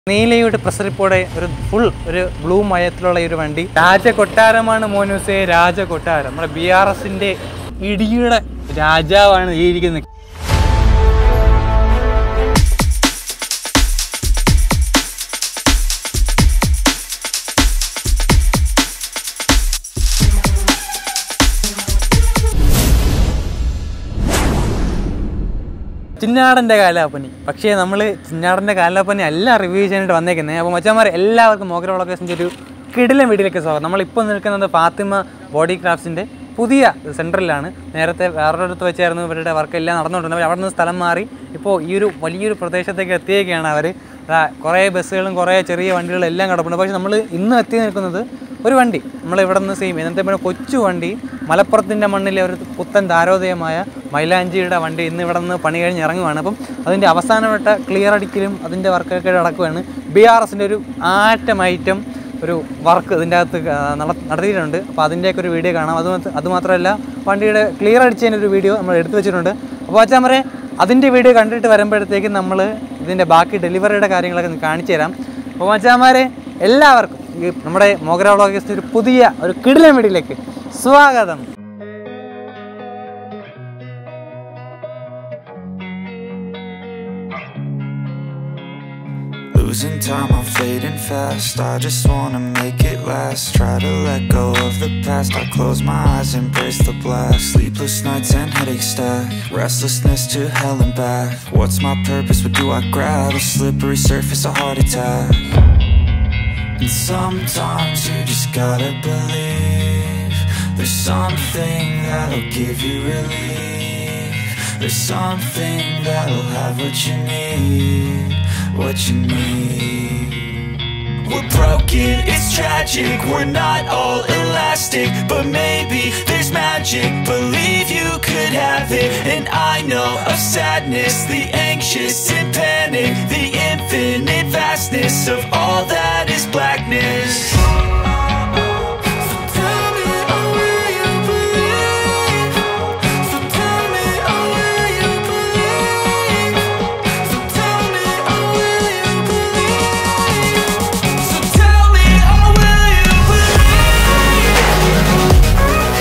നീലയുടെ പ്രസരിപ്പോടെ ഒരു ഫുൾ ഒരു ബ്ലൂ മയത്തിലുള്ള ഈ ഒരു വണ്ടി രാജ കൊട്ടാരമാണ് മോനൂസെ രാജ കൊട്ടാരം നമ്മുടെ ബി ആർ എസിന്റെ ഇടിയുടെ രാജാവാണ് ഈ ഇരിക്കുന്നത് ചിന്നാടൻ്റെ കാലാപ്പനി പക്ഷേ നമ്മൾ ചിന്നാടൻ്റെ കാലാപ്പനി അല്ല റിവ്യൂ ചെയ്യാനായിട്ട് വന്നേക്കുന്നത് അപ്പോൾ മച്ചന്മാരെ എല്ലാവർക്കും മോഗ്ര വ്ളോഗേഴ്സിൻ്റെ ഒരു കിടിലം വീട്ടിലേക്ക് സ്വാഗതം നമ്മളിപ്പോൾ നിൽക്കുന്നത് ഫാത്തിമ ബോഡി ക്രാഫ്റ്റ്സിൻ്റെ പുതിയ സെൻറ്ററിലാണ് നേരത്തെ വേറൊരിടത്ത് വെച്ചായിരുന്നു ഇവരുടെ വർക്ക് എല്ലാം നടന്നുകൊണ്ടിരുന്നത് അപ്പോൾ അവിടെ നിന്ന് സ്ഥലം മാറി ഇപ്പോൾ ഈ ഒരു വലിയൊരു പ്രദേശത്തേക്ക് എത്തിയേക്കാണ് അവർ കുറേ ബസ്സുകളും കുറേ ചെറിയ വണ്ടികളും എല്ലാം കിടപ്പുണ്ട് പക്ഷേ നമ്മൾ ഇന്ന് എത്തി നിൽക്കുന്നത് ഒരു വണ്ടി നമ്മൾ ഇവിടെ നിന്ന് സെയിം ഇന്നത്തെ പോലെ കൊച്ചു വണ്ടി മലപ്പുറത്തിൻ്റെ മണ്ണിലെ ഒരു പുത്തൻ താരോദയമായ മൈലാഞ്ചിയുടെ വണ്ടി ഇന്ന് ഇവിടെ നിന്ന് പണി കഴിഞ്ഞ് ഇറങ്ങുവാണ് അപ്പം അതിൻ്റെ അവസാനവട്ട ക്ലിയർ അടിക്കലും അതിൻ്റെ വർക്കൊക്കെ നടക്കുകയാണ് ബി ആർ എസിൻ്റെ ഒരു ആറ്റം ഐറ്റം ഒരു വർക്ക് ഇതിൻ്റെ അകത്ത് ക- നട- നടത്തിയിട്ടുണ്ട് അപ്പോൾ അതിൻ്റെയൊക്കെ ഒരു വീഡിയോ കാണാം അത് മാത്ര- അത് മാത്രമല്ല വണ്ടിയുടെ ക്ലിയർ അടിച്ചതിൻ്റെ ഒരു വീഡിയോ നമ്മൾ എടുത്തു വെച്ചിട്ടുണ്ട് അപ്പോൾ അച്ചാമറെ അതിൻ്റെ വീഡിയോ കണ്ടിട്ട് വരുമ്പോഴത്തേക്കും നമ്മൾ ഇതിൻ്റെ ബാക്കി ഡെലിവറിയുടെ കാര്യങ്ങളൊക്കെ ഒന്ന് കാണിച്ചു തരാം അപ്പോൾ മച്ചാമാരെ എല്ലാവർക്കും ഈ നമ്മുടെ മോഗ്ര വ്ളോഗേഴ്സിൻ്റെ ഒരു പുതിയ ഒരു കിടിലൻ വീഡിയോയിലേക്ക് സ്വാഗതം Losing time, I'm fading fast. I just wanna make it last. Try to let go of the past. I close my eyes, embrace the blast. Sleepless nights and headaches stack. Restlessness to hell and back. What's my purpose? What do I grab? A slippery surface, a heart attack. And sometimes you just gotta believe. There's something that'll give you relief. There's something that'll have what you need. What you need. We're broken, it's tragic, we're not all elastic But maybe there's magic, believe you could have it And I know of sadness, the anxious and panic The infinite vastness of all that is blackness So tell me, oh, will you believe? So tell me, oh, will you believe? So tell me, oh, will you believe? So tell me, oh, will you believe?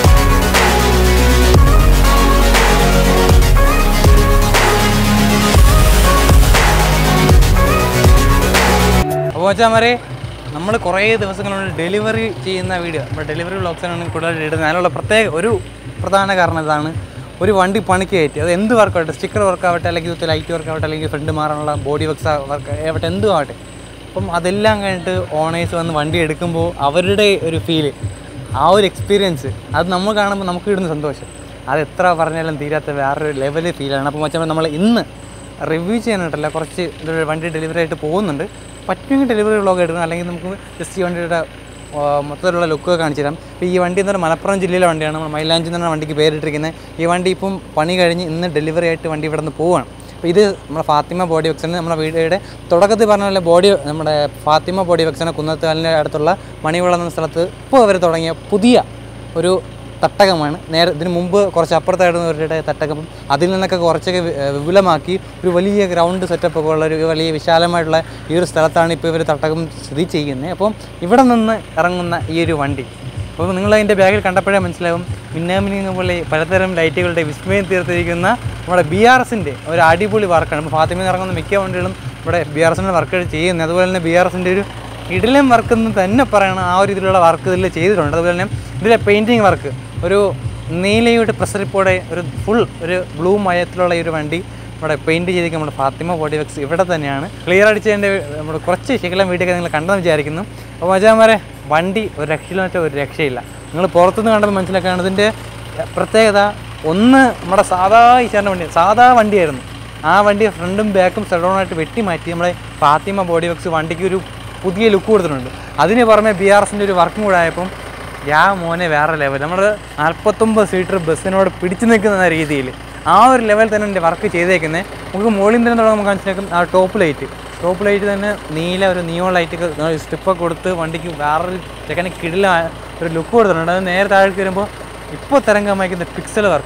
അപ്പോൾ മച്ചാമാരെ നമ്മൾ കുറേ ദിവസങ്ങളുണ്ട് delivery ചെയ്യുന്ന video നമ്മുടെ delivery വ്ളോഗ്സാണ് കൂടുതൽ ഇടുന്നത് അതിനുള്ള പ്രത്യേക ഒരു പ്രധാന കാരണം ഇതാണ് ഒരു വണ്ടി പണിക്ക് കയറ്റി അത് എന്ത് വർക്കാവട്ടെ സ്റ്റിക്കർ വർക്കാവട്ടെ അല്ലെങ്കിൽ ഇതുപോലെ ലൈറ്റ് വർക്കാവട്ടെ അല്ലെങ്കിൽ ഫ്രണ്ട് മാറാനുള്ള ബോഡി വർക്ക്സ് വർക്ക് ആവട്ടെ എന്തും ആവട്ടെ അപ്പം അതെല്ലാം കഴിഞ്ഞിട്ട് ഓണേഴ്സ് വന്ന് വണ്ടി എടുക്കുമ്പോൾ അവരുടെ ഒരു ഫീല് ആ ഒരു എക്സ്പീരിയൻസ് അത് നമ്മൾ കാണുമ്പോൾ നമുക്ക് കിട്ടുന്ന സന്തോഷം അത് എത്ര പറഞ്ഞാലും തീരാത്ത വേറൊരു ലെവല് ഫീലാണ് അപ്പോൾ മച്ചാൽ നമ്മൾ ഇന്ന് റിവ്യൂ ചെയ്യാനായിട്ടല്ല കുറച്ച് ഇതൊരു വണ്ടി ഡെലിവറി ആയിട്ട് പോകുന്നുണ്ട് പറ്റുമെങ്കിൽ ഡെലിവറി വ്ളോഗ് എടുക്കണം അല്ലെങ്കിൽ നമുക്ക് ജസ്റ്റ് ഈ വണ്ടിയുടെ ആ, മൊത്തത്തിലുള്ള ലുക്ക് കാണിച്ചു തരാം ഇപ്പോൾ ഈ വണ്ടി എന്ന് പറഞ്ഞാൽ മലപ്പുറം ജില്ലയിലെ വണ്ടിയാണ് നമ്മൾ മൈലാഞ്ചി എന്ന് പറഞ്ഞ വണ്ടിക്ക് പേരിട്ടിരിക്കുന്നത് ഈ വണ്ടി ഇപ്പം പണി കഴിഞ്ഞ് ഇന്ന് ഡെലിവറി ആയിട്ട് വണ്ടി ഇവിടെ നിന്ന് പോവുകയാണ് അപ്പോൾ ഇത് നമ്മുടെ ഫാത്തിമ ബോഡി വെക്സിന് നമ്മുടെ വീടിയുടെ തുടക്കത്തിൽ പറഞ്ഞ പോലെ ബോഡി നമ്മുടെ ഫാത്തിമ ബോഡി വെക്സിന് കുന്നത്തുകാലിൻ്റെ അടുത്തുള്ള മണിവിള എന്ന സ്ഥലത്ത് ഇപ്പോൾ അവർ തുടങ്ങിയ പുതിയ ഒരു തട്ടകമാണ് നേരെ ഇതിന് മുമ്പ് കുറച്ച് അപ്പുറത്തായിരുന്നു ഇവരുടെ തട്ടകം അതിൽ നിന്നൊക്കെ കുറച്ചൊക്കെ വി- ഏഹ് വിപുലമാക്കി ഒരു വലിയ ഗ്രൗണ്ട് സെറ്റപ്പ് ഒക്കെ ഉള്ള ഒരു വലിയ വിശാലമായിട്ടുള്ള ഈ ഒരു സ്ഥലത്താണ് ഇപ്പോൾ ഇവർ തട്ടകം സ്ഥിതി ചെയ്യുന്നത് അപ്പം ഇവിടെ നിന്ന് ഇറങ്ങുന്ന ഈ ഒരു വണ്ടി അപ്പോൾ നിങ്ങൾ അതിൻ്റെ ബാഗിൽ കണ്ടപ്പോഴേ മനസ്സിലാവും മിന്നാമിനിങ്ങ പോലെ പലതരം ലൈറ്റുകളുടെ വിസ്മയം തീർത്തിരിക്കുന്ന നമ്മുടെ ബി ആർ എസിൻ്റെ ഒരു അടിപൊളി വർക്കാണ് ഇപ്പോൾ ഫാത്തിമയിൽ നിന്ന് ഇറങ്ങുന്ന മിക്ക വണ്ടികളും ഇവിടെ ബി ആർ എസിൻ്റെ വർക്ക് ചെയ്യുന്നത് അതുപോലെ തന്നെ ബി ആർ എസിൻ്റെ ഒരു ഇടലം വർക്ക് എന്ന് തന്നെ പറയണം ആ ഒരു ഇതിലുള്ള വർക്ക് ഇതിൽ ചെയ്തിട്ടുണ്ട് അതുപോലെ തന്നെ ഇതിലെ പെയിൻറ്റിങ് വർക്ക് ഒരു നീലയുടെ പ്രസരിപ്പോടെ ഒരു ഫുൾ ഒരു ബ്ലൂ മയത്തിലുള്ള ഈ ഒരു വണ്ടി നമ്മുടെ പെയിൻറ്റ് ചെയ്തിരിക്കുന്ന നമ്മുടെ ഫാത്തിമ ബോഡി വർക്ക്സ് ഇവിടെ തന്നെയാണ് ക്ലിയർ അടിച്ചതിൻ്റെ നമ്മുടെ കുറച്ച് ശകലം വീഡിയോ നിങ്ങൾ കണ്ടെന്ന് വിചാരിക്കുന്നു അപ്പോൾ മജാമാരെ വണ്ടി ഒരു രക്ഷയില്ല വെച്ചാൽ ഒരു രക്ഷയില്ല നിങ്ങൾ പുറത്തുനിന്ന് കണ്ടപ്പോൾ മനസ്സിലാക്കുകയാണ് ഇതിൻ്റെ പ്രത്യേകത ഒന്ന് നമ്മുടെ സാധാ ഈശാൻ്റെ വണ്ടി സാധാ വണ്ടിയായിരുന്നു ആ വണ്ടി ഫ്രണ്ടും ബാക്കും സെഡോണായിട്ട് വെട്ടി മാറ്റി നമ്മുടെ ഫാത്തിമ ബോഡി വർക്ക്സ് വണ്ടിക്ക് ഒരു പുതിയ ലുക്ക് കൊടുത്തിട്ടുണ്ട് അതിന് പുറമെ ബി ആർ എസിൻ്റെ ഒരു വർക്കും കൂടെ ആയപ്പം യാ മോനെ വേറെ ലെവൽ നമ്മൾ നാൽപ്പത്തൊമ്പത് സീറ്റർ ബസ്സിനോട് പിടിച്ചു നിൽക്കുന്ന രീതിയിൽ ആ ഒരു ലെവൽ തന്നെ എൻ്റെ വർക്ക് ചെയ്തേക്കുന്നത് നമുക്ക് മുകളിൽ തന്നെ തുടങ്ങുമ്പോൾ നമുക്ക് മനസ്സിലാക്കും ആ ടോപ്പ് ലൈറ്റ് ടോപ്പ് ലൈറ്റ് തന്നെ നീല ഒരു നിയോൺ ലൈറ്റ് സ്റ്റിപ്പൊക്കെ കൊടുത്ത് വണ്ടിക്ക് വേറൊരു ചെക്കന് കിടില ഒരു ലുക്ക് കൊടുത്തിട്ടുണ്ട് അത് നേരെ താഴേക്ക് വരുമ്പോൾ ഇപ്പോൾ തരംഗമാക്കുന്ന പിക്സൽ വർക്ക്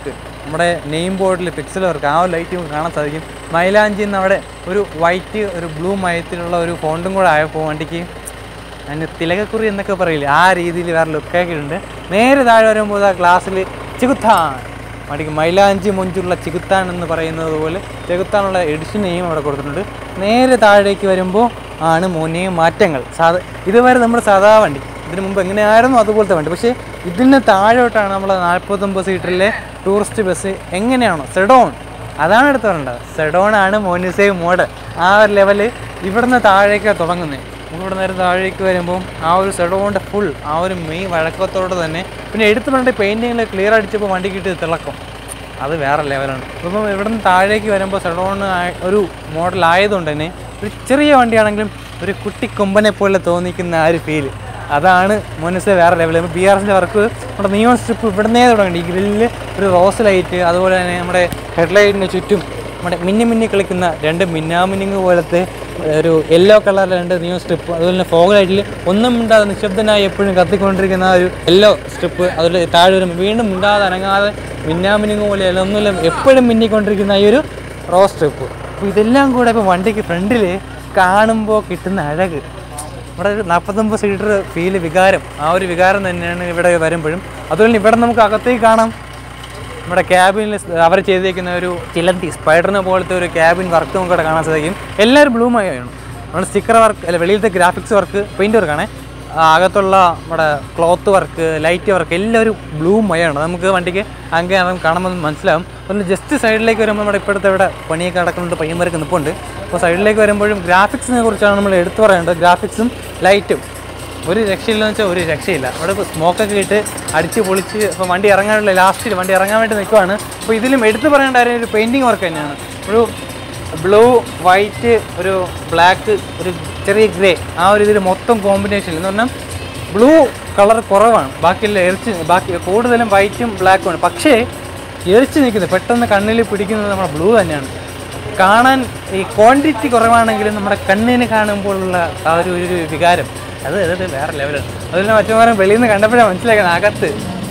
നമ്മുടെ നെയിം ബോർഡിൽ പിക്സൽ വർക്ക് ആ ഒരു ലൈറ്റ് നമുക്ക് കാണാൻ സാധിക്കും മൈലാഞ്ചി എന്ന് അവിടെ ഒരു വൈറ്റ് ഒരു ബ്ലൂ മയത്തിലുള്ള ഒരു ഫോണ്ടും കൂടെ ആയപ്പോൾ വണ്ടിക്ക് അതിന് തിലകക്കുറി എന്നൊക്കെ പറയില്ലേ ആ രീതിയിൽ വേറെ ലുക്കൊക്കെ ഉണ്ട് നേരെ താഴെ വരുമ്പോൾ ആ ഗ്ലാസ്സിൽ ചികുത്താൻ വണ്ടിക്ക് മൈലാഞ്ചി മൊഞ്ചുള്ള ചികുത്താൻ എന്ന് പറയുന്നത് പോലെ ചെകുത്താനുള്ള എഡിഷൻ നെയിം അവിടെ കൊടുത്തിട്ടുണ്ട് നേരെ താഴേക്ക് വരുമ്പോൾ ആണ് മോനെയും മാറ്റങ്ങൾ സാധാ ഇതുവരെ നമ്മുടെ സാധാ വണ്ടി ഇതിനു മുമ്പ് എങ്ങനെയായിരുന്നു അതുപോലത്തെ വണ്ടി പക്ഷേ ഇതിന് താഴോട്ടാണ് നമ്മൾ നാൽപ്പത്തൊമ്പത് സീറ്ററിലെ ടൂറിസ്റ്റ് ബസ് എങ്ങനെയാണോ സെഡോൺ അതാണ് എടുത്ത് പറയേണ്ടത് സെഡോൺ ആണ് മോനിസേ മോഡൽ ആ ഒരു ലെവല് ഇവിടുന്ന് താഴേക്കാണ് തുടങ്ങുന്നത് ഇവിടെ നേരെ താഴേക്ക് വരുമ്പോൾ ആ ഒരു സെഡോണിൻ്റെ ഫുൾ ആ ഒരു മെയ് വഴക്കത്തോടെ തന്നെ പിന്നെ എടുത്ത് പറഞ്ഞിട്ട് പെയിൻറ്റിങ്ങിൽ ക്ലിയർ അടിച്ചപ്പോൾ വണ്ടി കിട്ടി തിളക്കം അത് വേറെ ലെവലാണ് ഇപ്പം ഇവിടെ നിന്ന് താഴേക്ക് വരുമ്പോൾ സെഡോൺ ഒരു മോഡൽ ആയതുകൊണ്ട് തന്നെ ഒരു ചെറിയ വണ്ടിയാണെങ്കിലും ഒരു കുട്ടി കൊമ്പനെ പോലെ തോന്നിക്കുന്ന ആ ഒരു ഫീല് അതാണ് മോനസ് വേറെ ലെവൽ ബി ആർ എസിൻ്റെ വർക്ക് നമ്മുടെ നിയോൺ സ്ട്രിപ്പ് ഇവിടുന്നേ തുടങ്ങി ഈ ഗ്രില്ലിൽ ഒരു റോസ് ലൈറ്റ് അതുപോലെ തന്നെ നമ്മുടെ ഹെഡ്ലൈറ്റിന് ചുറ്റും നമ്മുടെ മിന്നി മിന്നി കളിക്കുന്ന രണ്ട് മിന്നാമിന്നിങ് പോലത്തെ ഒരു യെല്ലോ കളറിലെ രണ്ട് നിയോ സ്ട്രിപ്പ് അതുപോലെ തന്നെ ഫോഗ് ലൈറ്റിൽ ഒന്നും മിണ്ടാതെ നിശബ്ദനായി എപ്പോഴും കത്തിക്കൊണ്ടിരിക്കുന്ന ആ ഒരു യെല്ലോ സ്ട്രിപ്പ് അതുപോലെ താഴെ വരുമ്പോൾ വീണ്ടും മിണ്ടാതെ അനങ്ങാതെ മിന്നാമിന്നിങ് പോലെ അല്ല ഒന്നുമില്ല എപ്പോഴും മിന്നിക്കൊണ്ടിരിക്കുന്ന ഈ ഒരു റോസ് സ്ട്രിപ്പ് അപ്പോൾ ഇതെല്ലാം കൂടെ ഇപ്പോൾ വണ്ടിക്ക് ഫ്രണ്ടിൽ കാണുമ്പോൾ കിട്ടുന്ന അഴക് ഇവിടെ ഒരു നാൽപ്പത്തൊമ്പത് സീറ്റർ ഫീല് വികാരം ആ ഒരു വികാരം തന്നെയാണ് ഇവിടെ വരുമ്പോഴും അതുപോലെ ഇവിടെ നമുക്ക് അകത്തേക്ക് കാണാം നമ്മുടെ ക്യാബിനിൽ അവർ ചെയ്തേക്കുന്ന ഒരു ചിലന്തി സ്പൈഡറിനെ പോലത്തെ ഒരു ക്യാബിൻ വർക്ക് നമുക്ക് ഇവിടെ കാണാൻ സാധിക്കും എല്ലാവരും ബ്ലൂ മയാണ് നമ്മുടെ സ്റ്റിക്കർ വർക്ക് അല്ല വെളിയിലത്തെ ഗ്രാഫിക്സ് വർക്ക് പെയിൻറ് വർക്കാണ് അകത്തുള്ള നമ്മുടെ ക്ലോത്ത് വർക്ക് ലൈറ്റ് വർക്ക് എല്ലാം ഒരു ബ്ലൂ മയാണ് നമുക്ക് വണ്ടിക്ക് അങ്ങനെ കാണുമ്പോൾ മനസ്സിലാവും ഒന്ന് ജസ്റ്റ് സൈഡിലേക്ക് വരുമ്പോൾ നമ്മുടെ ഇപ്പോഴത്തെ ഇവിടെ പണിയൊക്കെ നടക്കുന്നുണ്ട് പയ്യന്മാർക്ക് നിൽപ്പുണ്ട് അപ്പോൾ സൈഡിലേക്ക് വരുമ്പോഴും ഗ്രാഫിക്സിനെ കുറിച്ചാണ് നമ്മൾ എടുത്തു പറയേണ്ടത് ഗ്രാഫിക്സും ലൈറ്റും ഒരു രക്ഷയില്ലെന്ന് വെച്ചാൽ ഒരു രക്ഷയില്ല അവിടെ ഇപ്പോൾ സ്മോക്കൊക്കെ ഇട്ട് അടിച്ച് പൊളിച്ച് ഇപ്പോൾ വണ്ടി ഇറങ്ങാനുള്ള ലാസ്റ്റിൽ വണ്ടി ഇറങ്ങാൻ വേണ്ടി നിൽക്കുവാണ് അപ്പോൾ ഇതിലും എടുത്തു പറയേണ്ട കാര്യം ഒരു പെയിൻറ്റിങ് വർക്ക് തന്നെയാണ് ഒരു ബ്ലൂ വൈറ്റ് ഒരു ബ്ലാക്ക് ഒരു ചെറിയ ഗ്രേ ആ ഒരു ഇതിൽ മൊത്തം കോമ്പിനേഷൻ എന്ന് പറഞ്ഞാൽ ബ്ലൂ കളർ കുറവാണ് ബാക്കിയുള്ള എറിച്ച് ബാക്കി കൂടുതലും വൈറ്റും ബ്ലാക്കുമാണ് പക്ഷേ എറിച്ച് നിൽക്കുന്നത് പെട്ടെന്ന് കണ്ണിൽ പിടിക്കുന്നത് നമ്മുടെ ബ്ലൂ തന്നെയാണ് കാണാൻ ഈ ക്വാണ്ടിറ്റി കുറവാണെങ്കിലും നമ്മുടെ കണ്ണിന് കാണുമ്പോഴുള്ള ആ ഒരു ഒരു വികാരം അത് അത് വേറെ ലെവലാണ് അതുപോലെ മറ്റു വെളിയിൽ നിന്ന് കണ്ടപ്പോഴാണ് മനസ്സിലാക്കുന്നത് അകത്ത്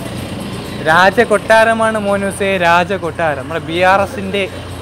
രാജകൊട്ടാരമാണ് മോനൂസേ രാജകൊട്ടാരം നമ്മുടെ ബി ആർ എസിൻ്റെ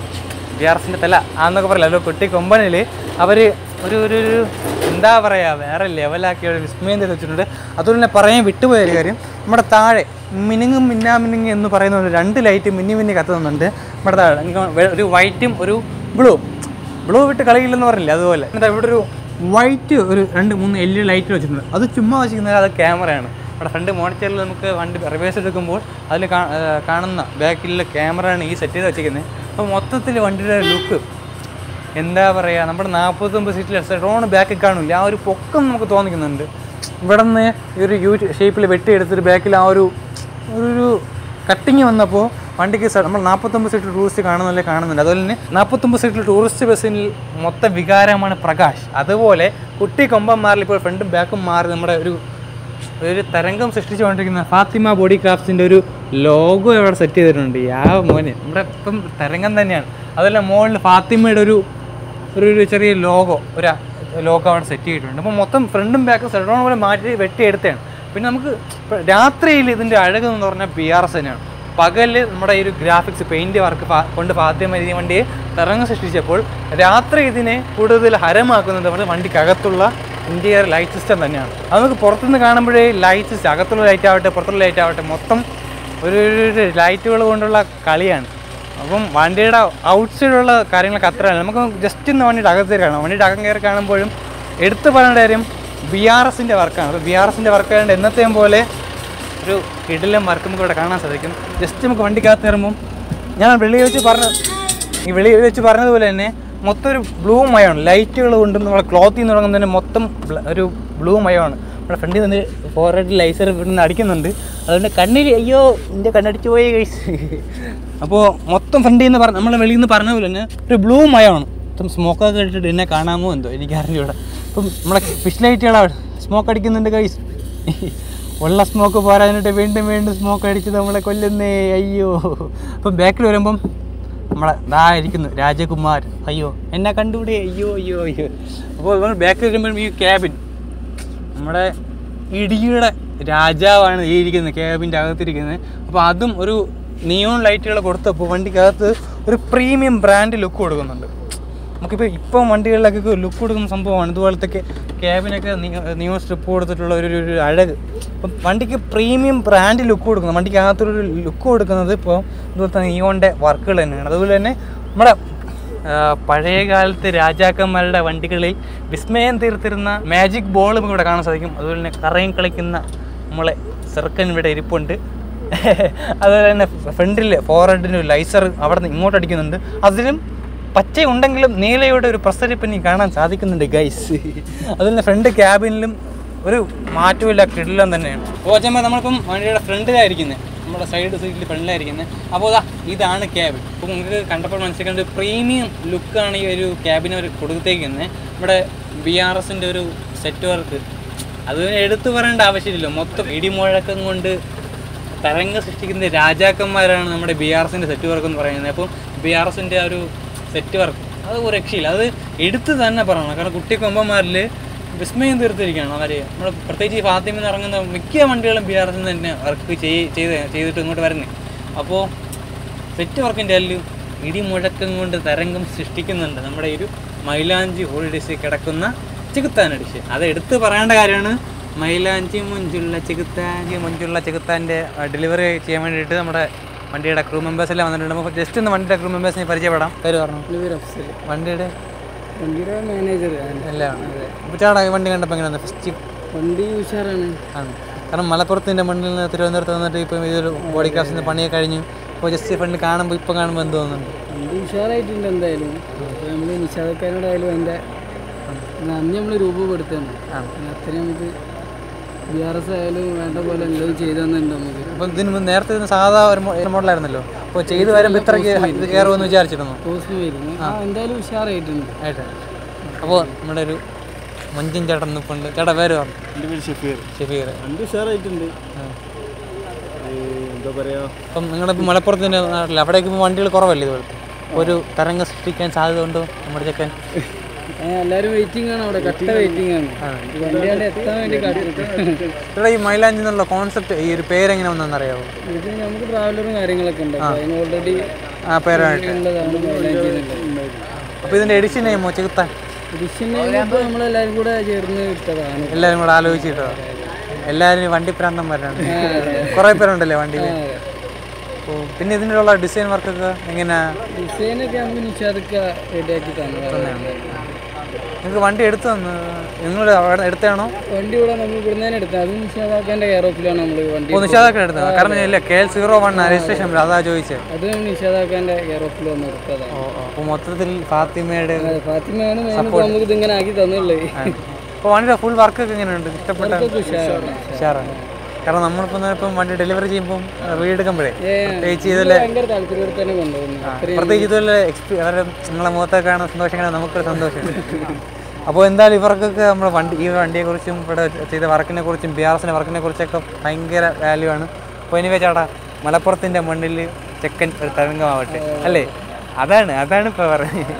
ബി ആർ എസിൻ്റെ തല ആന്നൊക്കെ പറയില്ല അല്ലോ കുട്ടി കൊമ്പനിൽ അവർ ഒരു ഒരു ഒരു എന്താ പറയുക വേറെ ലെവലാക്കിയ ഒരു വിസ്മയം ചെയ്ത് വെച്ചിട്ടുണ്ട് അതുപോലെ തന്നെ പറയാൻ വിട്ടുപോയ ഒരു കാര്യം നമ്മുടെ താഴെ മിനുങ്ങും മിന്നാ മിനുങ്ങ് എന്ന് പറയുന്ന ഒരു രണ്ട് ലൈറ്റ് മിന്നി മിന്നി കത്തുന്നുണ്ട് നമ്മുടെ താഴെ എനിക്ക് വെ- ഒരു വൈറ്റും ഒരു ബ്ലൂ ബ്ലൂ വിട്ട് കളിയില്ലെന്ന് പറഞ്ഞില്ല അതുപോലെ എന്നിട്ട് ഇവിടെ ഒരു വൈറ്റ് ഒരു രണ്ട് മൂന്ന് എൽ ഇ ലൈറ്റ് വെച്ചിട്ടുണ്ട് അത് ചുമ്മാ വെച്ചിരിക്കുന്നത് അത് ക്യാമറയാണ് അവിടെ ഫ്രണ്ട് മോണിറ്ററിൽ നമുക്ക് വണ്ടി റിവേഴ്സ് എടുക്കുമ്പോൾ അതിൽ കാണുന്ന ബാക്കിലുള്ള ക്യാമറയാണ് ഈ സെറ്റ് ചെയ്ത് വെച്ചിരിക്കുന്നത് അപ്പോൾ മൊത്തത്തിൽ വണ്ടിയുടെ ലുക്ക് എന്താ പറയുക നമ്മുടെ നാൽപ്പത്തൊമ്പത് സീറ്റിൽ ഡ്രോൺ ബാക്കിൽ കാണില്ല ആ ഒരു പൊക്കം നമുക്ക് തോന്നിക്കുന്നുണ്ട് ഇവിടെ നിന്ന് ഈ ഒരു യൂ ഷേപ്പിൽ വെട്ടിയെടുത്തിട്ട് ബാക്കിൽ ആ ഒരു ഒരു കട്ടിങ് വന്നപ്പോൾ വണ്ടിക്ക് സ- നമ്മൾ നാൽപ്പത്തൊമ്പത് സീറ്റിൽ ടൂറിസ്റ്റ് കാണുന്നല്ലേ കാണുന്നുണ്ട് അതുപോലെ തന്നെ നാൽപ്പത്തൊമ്പത് സീറ്റിൽ ടൂറിസ്റ്റ് ബസ്സിൽ മൊത്ത വികാരമാണ് പ്രകാശ് അതുപോലെ കുട്ടി കൊമ്പന്മാരിൽ ഇപ്പോൾ ഫ്രണ്ടും ബാക്കും മാറി നമ്മുടെ ഒരു ഒരു തരംഗം സൃഷ്ടിച്ചുകൊണ്ടിരിക്കുന്ന ഫാത്തിമ ബോഡി ക്രാഫ്റ്റ്സിൻ്റെ ഒരു ലോഗോ ഇവിടെ സെറ്റ് ചെയ്തിട്ടുണ്ട് യാ മോനെ നമ്മുടെ ഇപ്പം തരംഗം തന്നെയാണ് അതുപോലെ മുകളിൽ ഫാത്തിമയുടെ ഒരു ഒരു ഒരു ചെറിയ ലോഗോ ഒരു ലോഗോ അവിടെ സെറ്റ് ചെയ്തിട്ടുണ്ട് അപ്പോൾ മൊത്തം ഫ്രണ്ടും ബാക്കും സെഡോൺ പോലെ മാറ്റി വെട്ടിയെടുത്തതാണ് പിന്നെ നമുക്ക് ഇപ്പൊ രാത്രിയിൽ ഇതിൻ്റെ അഴക് എന്ന് പറഞ്ഞാൽ പി ആർ എസ് തന്നെയാണ് പകല് നമ്മുടെ ഈ ഒരു ഗ്രാഫിക്സ് പെയിൻറ് വർക്ക് കൊണ്ട് ഫാത്തിമ ഈ വണ്ടിയെ തരംഗം സൃഷ്ടിച്ചപ്പോൾ രാത്രി ഇതിനെ കൂടുതൽ ഹരമാക്കുന്നത് നമ്മുടെ വണ്ടിക്കകത്തുള്ള ഇന്റീരിയർ ലൈറ്റ് സിസ്റ്റം തന്നെയാണ് അത് നമുക്ക് പുറത്തുനിന്ന് കാണുമ്പോഴേ ലൈറ്റ് സിസ്റ്റം അകത്തുള്ള ലൈറ്റ് ആവട്ടെ പുറത്തുള്ള ലൈറ്റ് ആവട്ടെ മൊത്തം ഒരു ഒരു ലൈറ്റുകൾ കൊണ്ടുള്ള കളിയാണ് അപ്പം വണ്ടിയുടെ ഔട്ട് സൈഡുള്ള കാര്യങ്ങളൊക്കെ അത്രയാണ് നമുക്ക് ജസ്റ്റ് ഒന്ന് വണ്ടിയുടെ അകത്ത് കാണാം വണ്ടിയുടെ അകം കയറി കാണുമ്പോഴും എടുത്തു പറയേണ്ട കാര്യം ബി ആർ എസിൻ്റെ വർക്കാണ് അപ്പോൾ ബി ആർ എസിൻ്റെ വർക്ക് ആയതുകൊണ്ട് എന്നത്തെയും പോലെ ഒരു കിടിലം വർക്ക് നമുക്ക് ഇവിടെ കാണാൻ സാധിക്കും ജസ്റ്റ് നമുക്ക് വണ്ടിക്കകത്ത് കയറുമ്പം ഞാൻ വെളിയിൽ വെച്ച് പറഞ്ഞ ഈ വെളിയിൽ വെച്ച് പറഞ്ഞതുപോലെ തന്നെ മൊത്തം ഒരു ബ്ലൂ മയമാണ് ലൈറ്റുകൾ കൊണ്ട് നമ്മളെ ക്ലോത്തിൽ നിന്ന് തുടങ്ങുന്നതിന് മൊത്തം ബ്ല- ഒരു ബ്ലൂ മയമാണ് നമ്മുടെ ഫ്രണ്ടിൽ നിന്ന് ഫോറഡ് ലൈസർ ഇവിടുന്ന് അടിക്കുന്നുണ്ട് അതുകൊണ്ട് കണ്ണിൽ അയ്യോ എൻ്റെ കണ്ണടിച്ചു പോയി കഴിച്ച് അപ്പോൾ മൊത്തം ഫ്രണ്ടിൽ നിന്ന് പറഞ്ഞ നമ്മൾ വെളിയിൽ നിന്ന് പറഞ്ഞ പോലെ തന്നെ ഒരു ബ്ലൂ മയമാണ് മൊത്തം സ്മോക്കൊക്കെ ഇട്ടിട്ട് എന്നെ കാണാമോ എന്തോ എനിക്ക് അറിഞ്ഞൂടെ ഇപ്പം നമ്മളെ ഫിഷ് ലൈറ്റുകളാണ് സ്മോക്ക് അടിക്കുന്നുണ്ട് കൈസ് ഉള്ള സ്മോക്ക് പോരാഞ്ഞിട്ട് വീണ്ടും വീണ്ടും സ്മോക്ക് അടിച്ച് നമ്മളെ കൊല്ലുന്നേ അയ്യോ അപ്പം ബാക്കിൽ വരുമ്പം നമ്മളെ ദാ ഇരിക്കുന്നു രാജകുമാർ അയ്യോ എന്നെ കണ്ടുകൂടെ അയ്യോ അയ്യോ അയ്യോ അപ്പോൾ നമ്മൾ ബാക്കിൽ വരുമ്പോഴും ഈ ക്യാബിൻ നമ്മുടെ ഇടിയുടെ രാജാവാണ് ഈ ഇരിക്കുന്നത് ക്യാബിൻ്റെ അകത്തിരിക്കുന്നത് അപ്പോൾ അതും ഒരു നിയോൺ ലൈറ്റുകൾ കൊടുത്തപ്പോൾ വണ്ടിക്കകത്ത് ഒരു പ്രീമിയം ബ്രാൻഡ് ലുക്ക് കൊടുക്കുന്നുണ്ട് നമുക്കിപ്പോൾ ഇപ്പം വണ്ടികളിലൊക്കെ ലുക്ക് കൊടുക്കുന്ന സംഭവമാണ് ഇതുപോലത്തെ ക്യാബിനൊക്കെ നിയോ സ്ട്രിപ്പ് കൊടുത്തിട്ടുള്ള ഒരു ഒരു അഴക് അപ്പം വണ്ടിക്ക് പ്രീമിയം ബ്രാൻഡ് ലുക്ക് കൊടുക്കുന്നത് വണ്ടിക്കകത്തൊരു ലുക്ക് കൊടുക്കുന്നത് ഇപ്പോൾ ഇതുപോലത്തെ നിയോൻ്റെ വർക്കുകൾ തന്നെയാണ് അതുപോലെ തന്നെ നമ്മുടെ ആ, പഴയ കാലത്ത് രാജാക്കന്മാരുടെ വണ്ടികളിൽ വിസ്മയം തീർത്തിരുന്ന മാജിക് ബോൾ നമുക്ക് ഇവിടെ കാണാൻ സാധിക്കും അതുപോലെ തന്നെ കറയും കളിക്കുന്ന നമ്മളെ ചെറുക്കൻ ഇവിടെ ഇരിപ്പുണ്ട് അതുപോലെ തന്നെ ഫ്രണ്ടിൽ ഫോർഹെഡിന് ഒരു ലൈസർ അവിടെ നിന്ന് ഇങ്ങോട്ട് അടിക്കുന്നുണ്ട് അതിലും പച്ച ഉണ്ടെങ്കിലും നീലയുടെ ഒരു പ്രസരിപ്പിനി കാണാൻ സാധിക്കുന്നുണ്ട് ഗൈസ് അതുപോലെ തന്നെ ഫ്രണ്ട് ക്യാബിനിലും ഒരു മാറ്റമില്ല കിടിലം തന്നെയാണ് കോച്ചമ്മ നമ്മളിപ്പം വണ്ടിയുടെ ഫ്രണ്ടിലായിരിക്കുന്നത് നമ്മുടെ സൈഡ് സീറ്റിൽ ഫ്രണ്ടിലായിരിക്കുന്നത് അപ്പോൾ ഇതാ ഇതാണ് ക്യാബിൻ അപ്പോൾ നിങ്ങൾക്ക് കണ്ടപ്പോൾ മനസ്സിലാക്കേണ്ട ഒരു പ്രീമിയം ലുക്കാണ് ഈ ഒരു ക്യാബിന് അവർ കൊടുത്തേക്കുന്നത് നമ്മുടെ ബി ആർ എസിൻ്റെ ഒരു സെറ്റ് വർക്ക് അത് എടുത്തു പറയേണ്ട ആവശ്യമില്ല മൊത്തം ഇടിമുഴക്കം കൊണ്ട് തരംഗ സൃഷ്ടിക്കുന്ന രാജാക്കന്മാരാണ് നമ്മുടെ ബി ആർ എസിൻ്റെ സെറ്റ് വർക്ക് എന്ന് പറയുന്നത് അപ്പോൾ ബി ആർ എസിൻ്റെ ആ ഒരു സെറ്റ് വർക്ക് അത് ഒരു രക്ഷയില്ല അത് എടുത്ത് തന്നെ പറയണം കാരണം കുട്ടി കൊമ്പന്മാരിൽ വിസ്മയം തീർത്തിരിക്കുകയാണ് അവർ നമ്മൾ പ്രത്യേകിച്ച് ഈ ഫാത്തിമിൽ നിന്ന് ഇറങ്ങുന്ന മിക്ക വണ്ടികളും ബി ആർ എസിൽ തന്നെ വർക്ക് ചെയ്ത് ചെയ്ത് ചെയ്തിട്ട് ഇങ്ങോട്ട് വരുന്നത് അപ്പോൾ സെറ്റ് വർക്കിൻ്റെ അല്ല് ഇടിമുഴക്കം കൊണ്ട് തരംഗം സൃഷ്ടിക്കുന്നുണ്ട് നമ്മുടെ ഈ ഒരു മൈലാഞ്ചി ഹോളിഡേസിൽ കിടക്കുന്ന ചികുത്താനടിച്ച് അത് എടുത്ത് പറയേണ്ട കാര്യമാണ് മൈലാഞ്ചി മുഞ്ചുള്ള ചികുത്താഞ്ചി മുഞ്ചുള്ള ചികുത്താൻ്റെ ഡെലിവറി ചെയ്യാൻ വേണ്ടിയിട്ട് നമ്മുടെ വണ്ടിയുടെ ക്രൂ മെമ്പേഴ്സ് എല്ലാം വന്നിട്ടുണ്ട് നമുക്ക് ജസ്റ്റ് ഒന്ന് വണ്ടിയുടെ ക്രൂ മെമ്പേഴ്സിനെ പരിചയപ്പെടാം പേര് പറഞ്ഞു വണ്ടിയുടെ വണ്ടിയുടെ മാനേജർ എല്ലാം അപ്പോൾ ചേട്ടാ ഈ വണ്ടി കണ്ടപ്പോൾ എങ്ങനെയാണ് ഫസ്റ്റ് വണ്ടി ഉഷാറാണ് ആണ് കാരണം മലപ്പുറത്തിൻ്റെ മണ്ണിൽ നിന്ന് തിരുവനന്തപുരത്ത് വന്നിട്ട് ഇപ്പോൾ ഇതൊരു ബോഡി ക്രാഫ്റ്റിൻ്റെ പണിയൊക്കെ കഴിഞ്ഞു അപ്പോൾ ജസ്റ്റ് ഫ്രണ്ട് കാണുമ്പോൾ ഇപ്പോൾ കാണുമ്പോൾ എന്ത് തോന്നുന്നുണ്ട് വണ്ടി ഉഷാറായിട്ടുണ്ട് എന്തായാലും നമ്മൾ നിഷാദക്കാരോടായാലും അതിൻ്റെ നന്ദി നമ്മൾ രൂപപ്പെടുത്തുകയാണ് ആണ് പിന്നെ അത്രയും നമുക്ക് ബി ആർ എസ് ആയാലും വേണ്ട പോലെ എല്ലാം ചെയ്തു തന്നിട്ടുണ്ട് നമുക്ക് അപ്പം ഇതിന് മുമ്പ് നേരത്തെ ഇതിന് സാധാ ഒരു മോ- മോഡലായിരുന്നല്ലോ അപ്പോൾ ചെയ്ത് വരുമ്പോൾ ഇത്രയ്ക്ക് ഇത് കയറുമെന്ന് വിചാരിച്ചിരുന്നു കോസ്റ്റ് വരുന്നു ആ എന്തായാലും ഉഷാറായിട്ടുണ്ട് ആയിട്ട് അപ്പോൾ നമ്മുടെ ഒരു മഞ്ചൻ ചേട്ടൻ നിൽപ്പുണ്ട് ചേട്ടാ പേര് പറഞ്ഞു എൻ്റെ പേര് ഷെഫീർ ഷെഫീർ വണ്ടി ഉഷാറായിട്ടുണ്ട് എന്താ പറയുക അപ്പം നിങ്ങളിപ്പോൾ മലപ്പുറത്തിൻ്റെ നാട്ടിൽ അവിടേക്ക് ഇപ്പോൾ വണ്ടികൾ കുറവല്ലേ ഇതുപോലത്തെ ഒരു തരംഗം സൃഷ്ടിക്കാൻ സാധ്യത ഉണ്ടോ നമ്മുടെ ചെക്കൻ എല്ലാവരും വെയിറ്റിംഗ് ആണ് അവിടെ കട്ട വെയിറ്റിംഗ് ആണ് ഈ വണ്ടി അവിടെ എത്താൻ വേണ്ടി കാത്തിരിക്കും ചേട്ടാ ഈ മൈലാഞ്ചി എന്നുള്ള കോൺസെപ്റ്റ് ഈ ഒരു പേരെങ്ങനെ വന്നെന്ന് അറിയാമോ ഇത് നമുക്ക് ട്രാവലറും കാര്യങ്ങളൊക്കെ ഉണ്ട് അപ്പോൾ അതിന് ഓൾറെഡി ആ പേരായിട്ട് ഉള്ളതാണ് മൈലേജ് എന്നുള്ളത്. അപ്പോൾ ഇതിൻ്റെ എഡിഷൻ നെയ്മോ ചെകുത്താൻ എഡിഷനിൽ ഇപ്പോൾ നമ്മളെല്ലാവരും കൂടെ ചേർന്ന് ഇട്ടതാണ് എല്ലാവരും കൂടെ ആലോചിച്ചിട്ടോ എല്ലാവരും വണ്ടി പ്രാന്തന്മാരാണ് കുറേ പേരുണ്ടല്ലേ വണ്ടിയിൽ അപ്പോൾ പിന്നെ ഇതിനുള്ള ഡിസൈൻ വർക്കൊക്കെ എങ്ങനെയാ ഡിസൈനൊക്കെ നമുക്ക് നിഷാദൊക്കെ റെഡിയാക്കി തന്നതാണ് നിങ്ങൾക്ക് വണ്ടി എടുത്തു തന്നു നിങ്ങൾ അവിടെ എടുത്താണോ വണ്ടി ഇവിടെ നമ്മൾ ഇവിടുന്ന് തന്നെ എടുത്തത് അതും നിഷാദാക്കാൻ്റെ കെയർ ഓഫിലാണ് നമ്മൾ വണ്ടി ഓ നിഷാദൊക്കെ എടുത്തത് കാരണം ഇല്ല K L zero one registration number അതാ ചോദിച്ചത് അത് നിഷാദാക്കാൻ്റെ കെയർ ഓഫിൽ വന്ന് എടുത്തതാണ് ഓ ഓ. അപ്പോൾ മൊത്തത്തിൽ ഫാത്തിമയുടെ അതെ, ഫാത്തിമയാണ് മെയിൻ നമുക്ക് ഇതിങ്ങനെ ആക്കി തന്നുള്ളത് അപ്പോൾ വണ്ടിയുടെ ഫുൾ വർക്കൊക്കെ എങ്ങനെയുണ്ട് ഇഷ്ടപ്പെട്ട ഉഷാറാണ് ഉഷാറാണ് കാരണം നമ്മളിപ്പോൾ ഇപ്പം വണ്ടി ഡെലിവറി ചെയ്യുമ്പം വീടെടുക്കുമ്പോഴേ ഏ, പ്രത്യേകിച്ച് ഇതുപോലെ ഭയങ്കര താല്പര്യത്തോടെ തന്നെ കൊണ്ടുപോകുന്നു അത്രയും പ്രത്യേകിച്ച് ഇതുപോലെ എക്സ്പീ അവരുടെ നിങ്ങളെ മുഖത്തൊക്കെ കാണാൻ സന്തോഷം കാണാൻ നമുക്കൊരു സന്തോഷം അപ്പോൾ എന്തായാലും ഇവർക്കൊക്കെ നമ്മൾ വണ്ടി ഈ വണ്ടിയെക്കുറിച്ചും ഇവിടെ ചെയ്ത വർക്കിനെ കുറിച്ചും ബി ആർ എസിൻ്റെ വർക്കിനെ കുറിച്ചൊക്കെ ഭയങ്കര വാല്യൂ ആണ് അപ്പോൾ എനിവേ ചേട്ടാ മലപ്പുറത്തിൻ്റെ മണ്ണിൽ ചെക്കൻ ഒരു തരംഗമാവട്ടെ അല്ലേ അതാണ് അതാണ് ഇപ്പോൾ പറയുന്നത്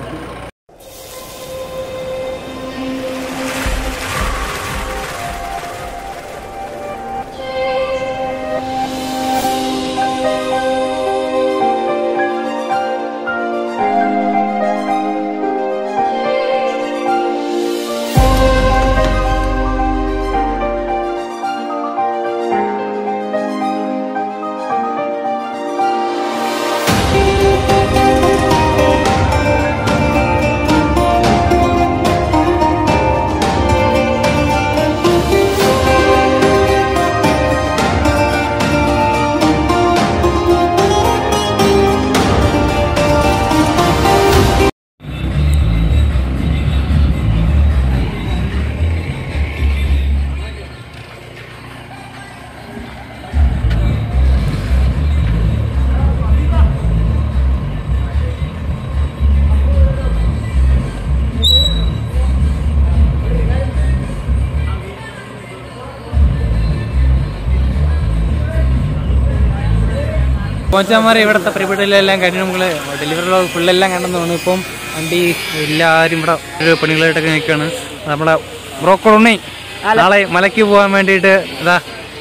കോച്ചന്മാരെ ഇവിടുത്തെ പരിപാടികളെല്ലാം കഴിഞ്ഞ് നമ്മൾ ഡെലിവറി ഫുള്ളെല്ലാം കണ്ടെന്ന് തോന്നുന്നു ഇപ്പം വണ്ടി എല്ലാവരും ഇവിടെ ഒരു പണികളായിട്ടൊക്കെ നിൽക്കുകയാണ് നമ്മളെ ബ്രോക്കറുണ്ണി നാളെ മലയ്ക്ക് പോകാൻ വേണ്ടിയിട്ട് ഇതാ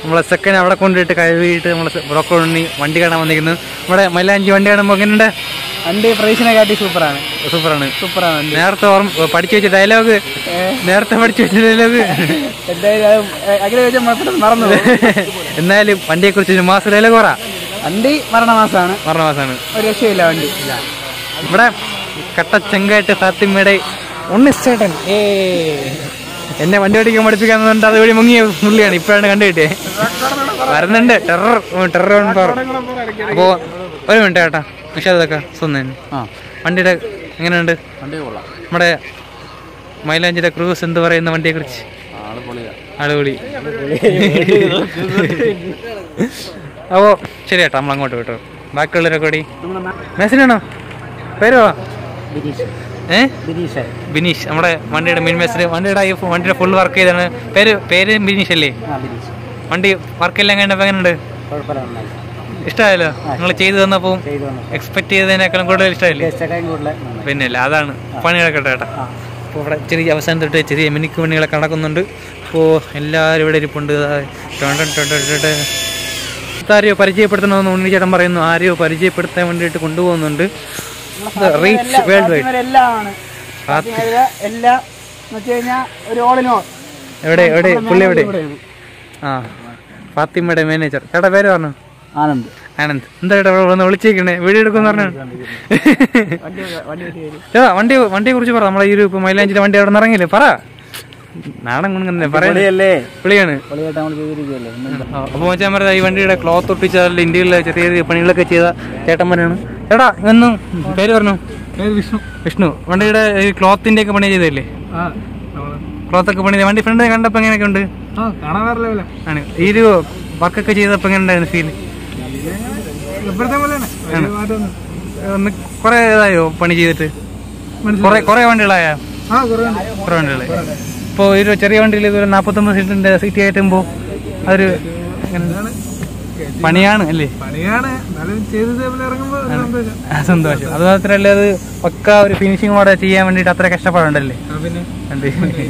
നമ്മളെ സെക്കൻഡ് അവിടെ കൊണ്ടിട്ട് കഴുകിയിട്ട് നമ്മളെ ബ്രോക്കർ ഉണ്ണി വണ്ടി കാണാൻ വന്നിരിക്കുന്നു നമ്മുടെ മൈലാഞ്ചി വണ്ടി കാണുമ്പോൾ എങ്ങനെയുണ്ട് വണ്ടി പ്രൈസിനെ കാട്ടി സൂപ്പറാണ് സൂപ്പറാണ് സൂപ്പറാണ് വണ്ടി നേരത്തെ ഓർമ്മ പഠിച്ചു വെച്ച ഡയലോഗ് നേരത്തെ പഠിച്ചു വെച്ച ഡയലോഗ് എന്തായാലും അത് അങ്ങനെ വെച്ചാൽ പെട്ടെന്ന് മറന്നു പോകും. എന്നാലും വണ്ടിയെ കുറിച്ച് ഒരു മാസം ഡയലോഗ് പറ വണ്ടി മരണമാസമാണ് പറഞ്ഞ മാസമാണ് ഒരു രക്ഷയില്ല വണ്ടി ഇവിടെ കട്ട ചെങ്കായിട്ട് ഫാത്തിമയുടെ ഉണ്ണിച്ചേട്ടൻ ഏ എന്നെ വണ്ടി ഓടിക്കാൻ പഠിപ്പിക്കാന്നുണ്ട് അതുവഴി മുങ്ങിയ പുള്ളിയാണ് ഇപ്പോഴാണ് കണ്ടുകിട്ടേ വരുന്നുണ്ട് ടെറർ ടെറർ അപ്പോ ഒരു മിനിറ്റ് ചേട്ടാ നിഷാദൊക്കെ സ്വന്തം ആ വണ്ടിയുടെ എങ്ങനെയുണ്ട് വണ്ടി കൊള്ളാം നമ്മുടെ മൈലാഞ്ചിയുടെ ക്രൂസ് എന്ത് പറയുന്ന വണ്ടിയെ കുറിച്ച് ആള് പൊളിയാ അടിപൊളി അപ്പോ ശരി ചേട്ടാ നമ്മൾ അങ്ങോട്ട് വിട്ടോ ബാക്കിയുള്ളവരൊക്കെ കൂടി മെസ്സിനാണോ പേരോ ഏ ബിനീഷ് ബിനീഷ് നമ്മുടെ വണ്ടിയുടെ മെയിൻ മെസ്സിന് വണ്ടിയുടെ ഈ വണ്ടിയുടെ ഫുൾ വർക്ക് ചെയ്താണ് പേര് പേര് ബിനീഷ് അല്ലേ ആ ബിനീഷ് വണ്ടി വർക്കെല്ലാം കഴിഞ്ഞപ്പോൾ എങ്ങനെയുണ്ട് കുഴപ്പമില്ല നന്നായി ഇഷ്ടമായല്ലോ നിങ്ങൾ ചെയ്തു തന്നപ്പോൾ ചെയ്തു വന്നു എക്സ്പെക്ട് ചെയ്തതിനേക്കാളും കൂടുതൽ ഇഷ്ടമായില്ലേ ടേസ്റ്റൊക്കെ കൂടുതൽ നന്നായി പിന്നെ അല്ല അതാണ് പണി കിടക്കട്ടെ ചേട്ടാ ആ അപ്പോൾ ഇവിടെ ചെറിയ അവസാനം തൊട്ട് ചെറിയ മിനിക്ക് പണികളൊക്കെ നടക്കുന്നുണ്ട് അപ്പോൾ എല്ലാവരും ഇവിടെ ഇരിപ്പുണ്ട് ഇതാ ടൊൺ ടൊൺ ടൊൺ ടൊൺ ടൊൺ. ആരെയോ പരിചയപ്പെടുത്തണമെന്ന് ഉണ്ണിച്ചേട്ടൻ പറയുന്നു ആരെയോ പരിചയപ്പെടുത്താൻ വേണ്ടിയിട്ട് കൊണ്ടുപോകുന്നുണ്ട് റീച്ച് വേൾഡ് വൈഡ് എല്ലാം ആണ് എല്ലാം എന്ന് വെച്ച് കഴിഞ്ഞാൽ ഒരു ഓളിനോ എവിടെ എവിടെ പുള്ളി എവിടെ ആ ഫാത്തിമയുടെ മാനേജർ ചേട്ടാ പേര് പറഞ്ഞു ആനന്ദ് ആനന്ദ് എന്താ ചേട്ടാ ഇവിടെ വന്ന് വിളിച്ചേക്കണേ വീഡിയോ എടുക്കുമെന്ന് പറഞ്ഞു വണ്ടി വണ്ടി കയറി ചേട്ടാ വണ്ടി വണ്ടിയെ കുറിച്ച് പറ നമ്മളെ ഈ ഒരു ഇപ്പൊ മൈലാഞ്ചിന്റെ വണ്ടി അവിടെ നിന്ന് ഇറങ്ങിയില്ലേ പറ നാടൻ കുണുങ്ങന്നെ പറയാ പൊളിയല്ലേ പുള്ളിയാണ് പൊളിയായിട്ട് നമ്മൾ ചെയ്തിരിക്കുകയല്ലേ അപ്പോൾ മച്ചാൻ പറഞ്ഞത് ഈ വണ്ടിയുടെ ക്ലോത്ത് ഒട്ടിച്ച ഇന്ത്യയിലെ ചെറിയ ചെറിയ പണികളൊക്കെ ചെയ്ത ചേട്ടന്മാരാണ് ചേട്ടാ ഇതൊന്നും പേര് പറഞ്ഞു വിഷ്ണു വിഷ്ണു വണ്ടിയുടെ ഈ ക്ലോത്തിന്റെ ഒക്കെ പണി ചെയ്തല്ലേ ആ ക്ലോത്ത് ഒക്കെ പണി ചെയ്ത വണ്ടി ഫ്രണ്ട് കണ്ടപ്പോൾ എങ്ങനെയൊക്കെ ഉണ്ട് ആ കാണാൻ വേറെ ലെവല ആണ് ഈ ഒരു വർക്കൊക്കെ ചെയ്തപ്പോൾ എങ്ങനെ ഉണ്ടായിരുന്നു ഫീൽ ഇപ്പോഴത്തെ പോലെയാണ് ഒന്ന് കുറെ ഇതായോ പണി ചെയ്തിട്ട് കുറെ കുറെ വണ്ടികളായ ആ കുറേ കുറെ വണ്ടികൾ ഇപ്പോൾ ഒരു ചെറിയ വണ്ടിയിൽ ഇതുപോലെ നാൽപ്പത്തൊമ്പത് സീറ്റിന്റെ സീറ്റ് കയറ്റുമ്പോൾ അതൊരു എങ്ങനെ? പണിയാണ് അല്ലേ പണിയാണ് എന്നാലും ചെയ്ത് ടേബിൾ ഇറങ്ങുമ്പോൾ സന്തോഷം ആ, സന്തോഷം അത് മാത്രല്ല അത് പക്ക ഒരു ഫിനിഷിംഗ് കൂടെ ചെയ്യാൻ വേണ്ടിട്ട് അത്ര കഷ്ടപ്പാടുണ്ടല്ലേ ആ പിന്നെ ഉണ്ട്.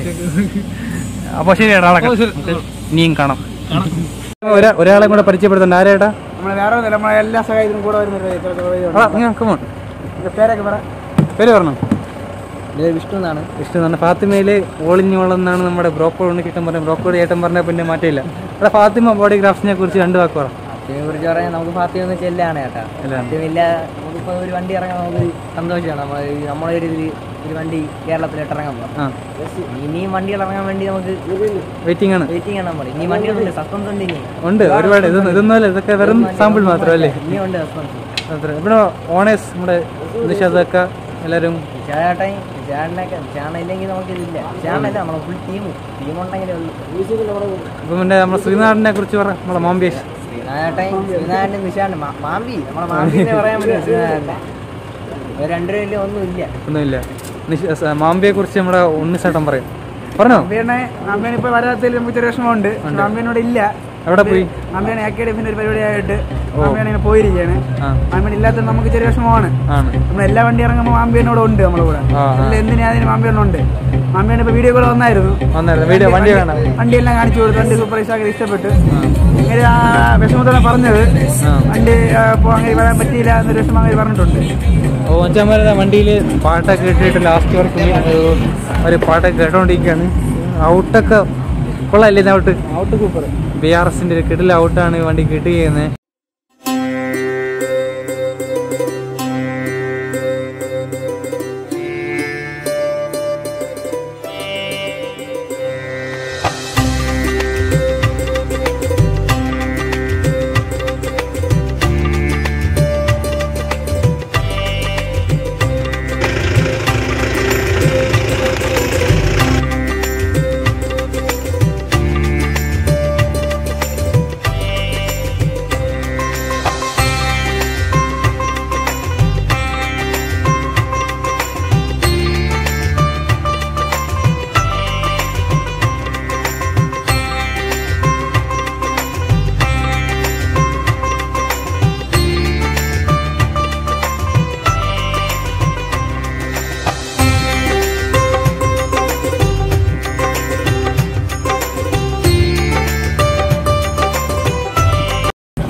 അപ്പൊ ശരി ഏട്ടാ ആളെ ഇനിയും കാണാം ഒരാ- ഒരാളെ കൂടെ പരിചയപ്പെടുത്തണ്ട ആരേട്ടാ നമ്മളെ വേറെ ഒന്നുമില്ല നമ്മളെ എല്ലാ സഹായത്തിനും കൂടെ വരുന്ന കമോൺ പേരൊക്കെ പറ പേര് പറഞ്ഞു വിഷ്ണു എന്നാണ് ഇഷ്ടം പറഞ്ഞ ഫാത്തിമയില് ഓളിഞ്ഞോളെന്നാണ് നമ്മുടെ ബ്രോക്കോട് ഉണ്ട് കിട്ടൻ പറഞ്ഞത് ബ്രോക്കോട് ചേട്ടൻ പറഞ്ഞാൽ പിന്നെ മാറ്റില്ല അവിടെ ഫാത്തിമ ബോഡി ഗ്രാഫ്സിനെ കുറിച്ച് രണ്ട് വാക്ക് പറ ഫാത്തിയെ കുറിച്ച് പറയാൻ നമുക്ക് ഫാത്തി ഒന്ന് ചെല്ലാണ് ചേട്ടാ ചെല്ലാണ്. ഫാത്തിമില്ല നമുക്കിപ്പോൾ ഒരു വണ്ടി ഇറങ്ങാൻ നമുക്ക് സന്തോഷമാണ് നമ്മൾ നമ്മളെ ഒരു ഇതിൽ ഒരു വണ്ടി കേരളത്തിലോട്ട് ഇറങ്ങാൻ പോകാം ആ ഇനിയും വണ്ടികൾ ഇറങ്ങാൻ വേണ്ടി നമുക്ക് വെയിറ്റിംഗ് ആണ് വെയിറ്റിംഗ് ആണ് നമ്മൾ ഇനി വണ്ടികളുണ്ട് സസ്പെൻസ് ഉണ്ട് ഇനി ഉണ്ട് ഒരുപാട് ഇതൊന്നും ഇതൊന്നുമല്ല ഇതൊക്കെ വെറും സാമ്പിൾ മാത്രമല്ലേ ഇനിയും ഉണ്ട് സസ്പെൻസ് അത്ര ഇവിടെ ഓണേഴ്സ് നമ്മുടെ നിഷാദക്ക എല്ലാവരും വിശാലേട്ടായി വിശാലിനൊക്കെ വിശാലം ഇല്ലെങ്കിൽ നമുക്കിതില്ല വിശാലല്ല നമ്മളെ ഫുൾ ടീം ടീം ഉണ്ടെങ്കിലേ ഉള്ളൂ ഇപ്പം പിന്നെ നമ്മുടെ ശ്രീനാഥിനെ കുറിച്ച് പറ നമ്മുടെ മോംബേഷ് ശ്രീനാരായണൻ ശ്രീനാരായണൻ നിശാണ്ട് മാമ്പി നമ്മളെ മാമ്പിനെ പറയാൻ പറ്റും ശ്രീനാരായണനെ ഇവർ രണ്ടുപേരിലും ഒന്നുമില്ല ഒന്നുമില്ല നിഷ- സ- മാമ്പിയെ കുറിച്ച് നമ്മുടെ ഉണ്ണിച്ചേട്ടൻ പറയും പറഞ്ഞോ അമ്മേനെ അമ്മേനെ ഇപ്പൊ വരാത്തതിൽ നമുക്ക് ചെറിയ വിഷമമുണ്ട് അമ്മേനോട് ഇല്ല എവിടെ പോയി അമ്മേനെ അക്കാഡമിന്റെ ഒരു പരിപാടിയായിട്ട് അമ്മേനെ ഇങ്ങനെ പോയിരിക്കുകയാണ് ആ അമ്മേനെ ഇല്ലാത്ത നമുക്ക് ചെറിയ വിഷമമാണ് ആണ് നമ്മൾ എല്ലാ വണ്ടി ഇറങ്ങുമ്പോൾ മാമ്പിയനോട് ഉണ്ട് നമ്മളെ കൂടെ ആ, ആ. അല്ല എന്തിനാ അതിന് മാമ്പിയണ്ണുണ്ട് മാമ്പിയണ്ണ ഇപ്പൊ വീഡിയോ കൂടെ വന്നായിരുന്നു വന്നായിരുന്നു വീഡിയോ വണ്ടി കാണാം വണ്ടിയെല്ലാം കാണിച്ചു കൊടുത്തു വണ്ടി സൂപ്പർ ഇഷ്ടമാക്കി ഇഷ്ടപ്പെട്ടു ഇങ്ങനെ ആ വിഷമത്തോടെ പറഞ്ഞത് ആ. വണ്ടി ആ, പോകാൻ അങ്ങനെ വരാൻ പറ്റിയില്ല എന്നൊരു വിഷമം അങ്ങനെ പറഞ്ഞിട്ടുണ്ട് ഓ അച്ഛന്മാരുടെ വണ്ടിയിൽ പാട്ടൊക്കെ ഇട്ടിട്ട് ലാസ്റ്റ് വർക്ക് ഒരു പാട്ടൊക്കെ കേട്ടോണ്ടിരിക്കുകയാണ് ഔട്ടൊക്കെ കൊള്ളാല്ലേ ഇത് out out super B R എസിന്റെ ഒരു കിടില ഔട്ടാണ് ഈ വണ്ടി കിട്ടുകയെന്ന്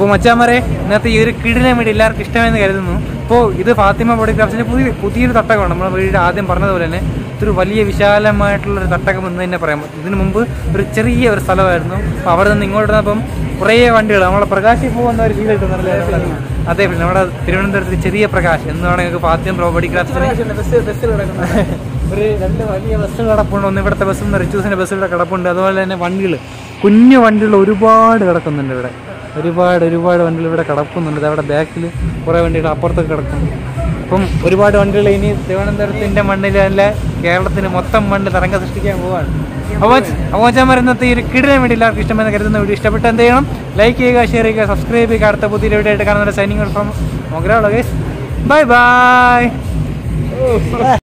അപ്പോൾ മച്ചാമരെ ഇന്നത്തെ ഈ ഒരു കിടിലം വീട് എല്ലാവർക്കും ഇഷ്ടമെന്ന് കരുതുന്നു ഇപ്പോൾ ഇത് ഫാത്തിമ ഫോട്ടോഗ്രാഫ്സിൻ്റെ പുതിയ പുതിയൊരു തട്ടകമാണ് നമ്മുടെ വീട് ആദ്യം പറഞ്ഞതുപോലെ തന്നെ ഇതൊരു വലിയ വിശാലമായിട്ടുള്ള ഒരു തട്ടകം എന്ന് തന്നെ പറയാം ഇതിനു മുമ്പ് ഒരു ചെറിയ ഒരു സ്ഥലമായിരുന്നു അപ്പോൾ അവിടെ നിന്ന് ഇങ്ങോട്ട് വന്നപ്പം കുറേ വണ്ടികൾ നമ്മളെ പ്രകാശിൽ പോകുന്ന ഒരു ഫീൽ കിട്ടുന്നല്ലേ അതെ പിന്നെ നമ്മുടെ തിരുവനന്തപുരത്ത് ചെറിയ പ്രകാശ് എന്ന് വേണമെങ്കിൽ നിങ്ങൾക്ക് ഫാത്തിമ പ്രോപ്പർട്ടി ക്രാഫ്റ്റ്സിന് ഒരു രണ്ട് വലിയ ബസ് കിടപ്പുണ്ട് ഒന്ന് ഇവിടുത്തെ ബസ്സും റിച്ചൂസിന്റെ ബസ് ഇവിടെ കിടപ്പുണ്ട് അതുപോലെ തന്നെ വണ്ടികൾ കുഞ്ഞു വണ്ടികൾ ഒരുപാട് കിടക്കുന്നുണ്ട് ഇവിടെ ഒരുപാട് ഒരുപാട് വണ്ടികൾ ഇവിടെ കിടക്കുന്നുണ്ട് ദേ അവിടെ ബാക്കിൽ കുറേ വണ്ടികൾ അപ്പുറത്തൊക്കെ കിടക്കും അപ്പം ഒരുപാട് വണ്ടികൾ ഇനി തിരുവനന്തപുരത്തിന്റെ മണ്ണിലല്ല കേരളത്തിന് മൊത്തം മണ്ണ് തരംഗ സൃഷ്ടിക്കാൻ പോവാണ് അപ്പോൾ അപ്പോൾ ഞാൻ പറയുന്നത് ഈ ഒരു കിടിലം വേണ്ടി എല്ലാവർക്കും ഇഷ്ടമെന്ന് കരുതുന്ന വീഡിയോ ഇഷ്ടപ്പെട്ട് എന്ത് ചെയ്യണം ലൈക്ക് ചെയ്യുക ഷെയർ ചെയ്യുക സബ്സ്ക്രൈബ് ചെയ്യുക അടുത്ത പുതിയ വീഡിയോ ആയിട്ട് കാണുന്ന സൈനിങ് ഫ്രം മൊഗ്രാളോ ഗൈസ് ബൈ ബൈ